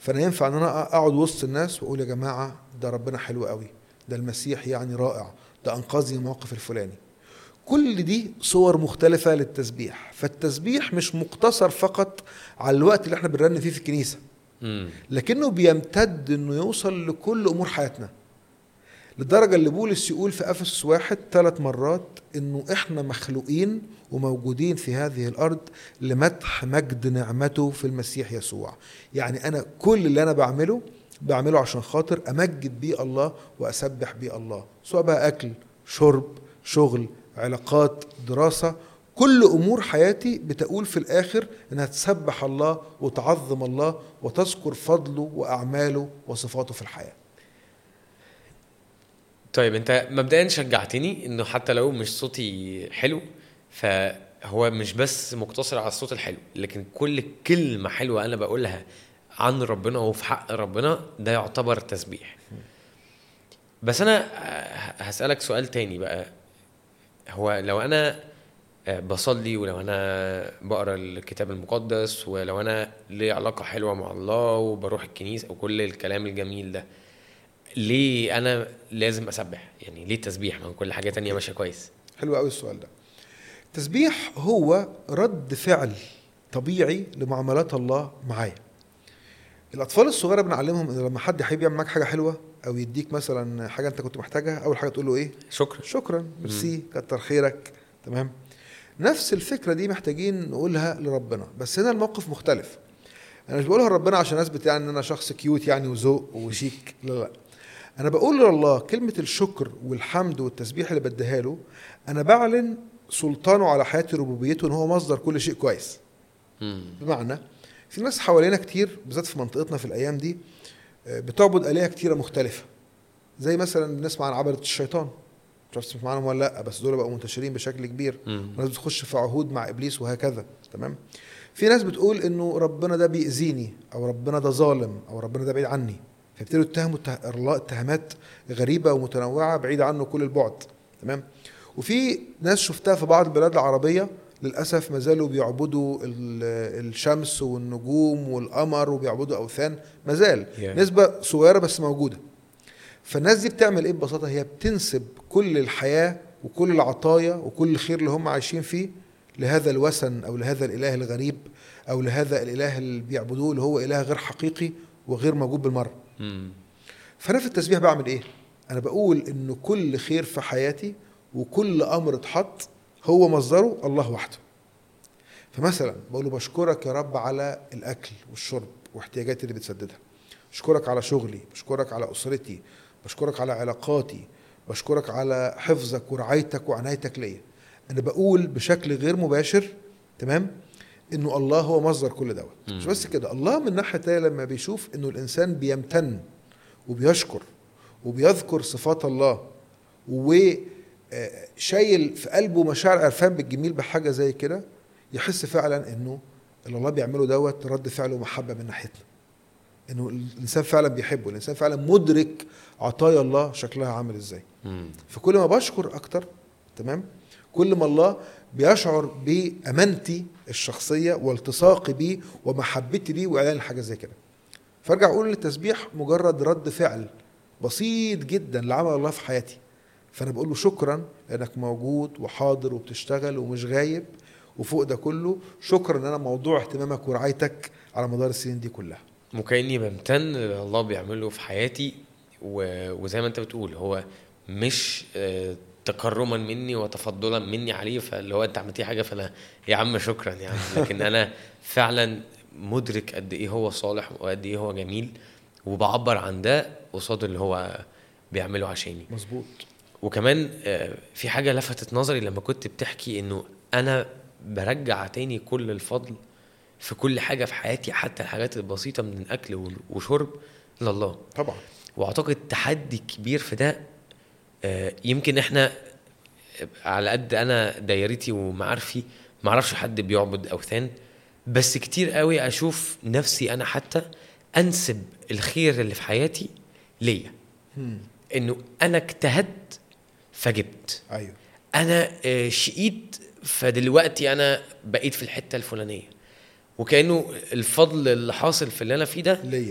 فانا ينفع ان انا اقعد وسط الناس واقول يا جماعه ده ربنا حلو قوي ده المسيح يعني رائع ده انقذني من الموقف الفلاني كل دي صور مختلفة للتسبيح فالتسبيح مش مقتصر فقط على الوقت اللي احنا بنرن فيه في الكنيسة مم. لكنه بيمتد انه يوصل لكل امور حياتنا للدرجة اللي بولس يقول في افسس واحد ثلاث مرات انه احنا مخلوقين وموجودين في هذه الارض لمدح مجد نعمته في المسيح يسوع يعني انا كل اللي انا بعمله بعمله عشان خاطر امجد بيه الله واسبح بيه الله سواء بقى اكل شرب شغل علاقات دراسة كل امور حياتي بتقول في الاخر انها تسبح الله وتعظم الله وتذكر فضله واعماله وصفاته في الحياه طيب انت مبدئيا شجعتني انه حتى لو مش صوتي حلو فهو مش بس مقتصر على الصوت الحلو لكن كل كلمة حلوة انا بقولها عن ربنا وفي حق ربنا ده يعتبر تسبيح بس انا هسألك سؤال تاني بقى هو لو انا بصلي ولو انا بقرا الكتاب المقدس ولو انا لي علاقة حلوة مع الله وبروح الكنيسة وكل الكلام الجميل ده ليه انا لازم اسبح يعني ليه التسبيح ما هو كل حاجه تانية ماشيه كويس حلو قوي السؤال ده التسبيح هو رد فعل طبيعي لمعاملات الله معايا الاطفال الصغيره بنعلمهم ان لما حد يحب يعمل معاك حاجه حلوه او يديك مثلا حاجه انت كنت محتاجها اول حاجه تقول له ايه شكرا شكرا ميرسي كتر خيرك تمام نفس الفكره دي محتاجين نقولها لربنا بس هنا الموقف مختلف انا مش بقولها لربنا عشان اثبت يعني ان انا شخص كيوت يعني وذوق وشيك لا لا انا بقول لله كلمه الشكر والحمد والتسبيح اللي بديها له انا بعلن سلطانه على حياتي ربوبيته ان هو مصدر كل شيء كويس مم. بمعنى في ناس حوالينا كتير بالذات في منطقتنا في الايام دي آه، بتعبد الهه كتيره مختلفه زي مثلا بنسمع عن عبده الشيطان مش عارف تسمع عنهم ولا لا بس دول بقوا منتشرين بشكل كبير مم. وناس بتخش في عهود مع ابليس وهكذا تمام في ناس بتقول انه ربنا ده بيأذيني او ربنا ده ظالم او ربنا ده بعيد عني فيبتدوا يتهموا ته- الله اتهامات غريبه ومتنوعه بعيده عنه كل البعد تمام وفي ناس شفتها في بعض البلاد العربيه للاسف ما زالوا بيعبدوا ال- الشمس والنجوم والقمر وبيعبدوا اوثان ما زال Yeah. نسبه صغيره بس موجوده فالناس دي بتعمل ايه ببساطه هي بتنسب كل الحياه وكل العطايا وكل الخير اللي هم عايشين فيه لهذا الوثن او لهذا الاله الغريب او لهذا الاله اللي بيعبدوه اللي هو اله غير حقيقي وغير موجود بالمره مم. فانا في التسبيح بعمل ايه انا بقول ان كل خير في حياتي وكل امر اتحط هو مصدره الله وحده فمثلا بقول له بشكرك يا رب على الاكل والشرب واحتياجاتي اللي بتسددها بشكرك على شغلي بشكرك على اسرتي بشكرك على علاقاتي بشكرك على حفظك ورعايتك وعنايتك ليا انا بقول بشكل غير مباشر تمام انه الله هو مصدر كل دوت مش مم. بس كده الله من ناحيه تانية لما بيشوف انه الانسان بيمتن وبيشكر وبيذكر صفات الله وشايل في قلبه مشاعر عرفان بالجميل بحاجه زي كده يحس فعلا انه اللي الله بيعمله دوت رد فعل ومحبه من ناحيتنا انه الانسان فعلا بيحبه الانسان فعلا مدرك عطايا الله شكلها عامل ازاي مم. فكل ما بشكر اكتر تمام كل ما الله بيشعر بامانتي الشخصيه والتصاقي بيه ومحبتي ليه واعلان حاجه زي كده فارجع اقول ان التسبيح مجرد رد فعل بسيط جدا لعمل الله في حياتي فانا بقول له شكرا لانك موجود وحاضر وبتشتغل ومش غايب وفوق ده كله شكرا ان انا موضوع اهتمامك ورعايتك على مدار السنين دي كلها وكاني بمتن للي الله بيعمله في حياتي و... وزي ما انت بتقول هو مش آه، تكرما مني وتفضلا مني عليه فاللي هو انت عملت لي حاجه فانا يا عم شكرا يعني لكن انا فعلا مدرك قد ايه هو صالح وقد ايه هو جميل وبعبر عن ده قصاد اللي هو بيعمله عشاني مظبوط وكمان آه، في حاجة لفتت نظري لما كنت بتحكي انه انا برجع تاني كل الفضل في كل حاجة في حياتي حتى الحاجات البسيطة من الاكل وال- وشرب لله طبعا واعتقد تحدي كبير في ده آه، يمكن احنا على قد انا دايرتي ومعارفي ما اعرفش حد بيعبد اوثان بس كتير قوي اشوف نفسي انا حتى انسب الخير اللي في حياتي ليا هم. انه انا اجتهدت فجبت ايوه انا آه، شقيت فدلوقتي انا بقيت في الحته الفلانيه وكانه الفضل اللي حاصل في اللي انا فيه ده ليا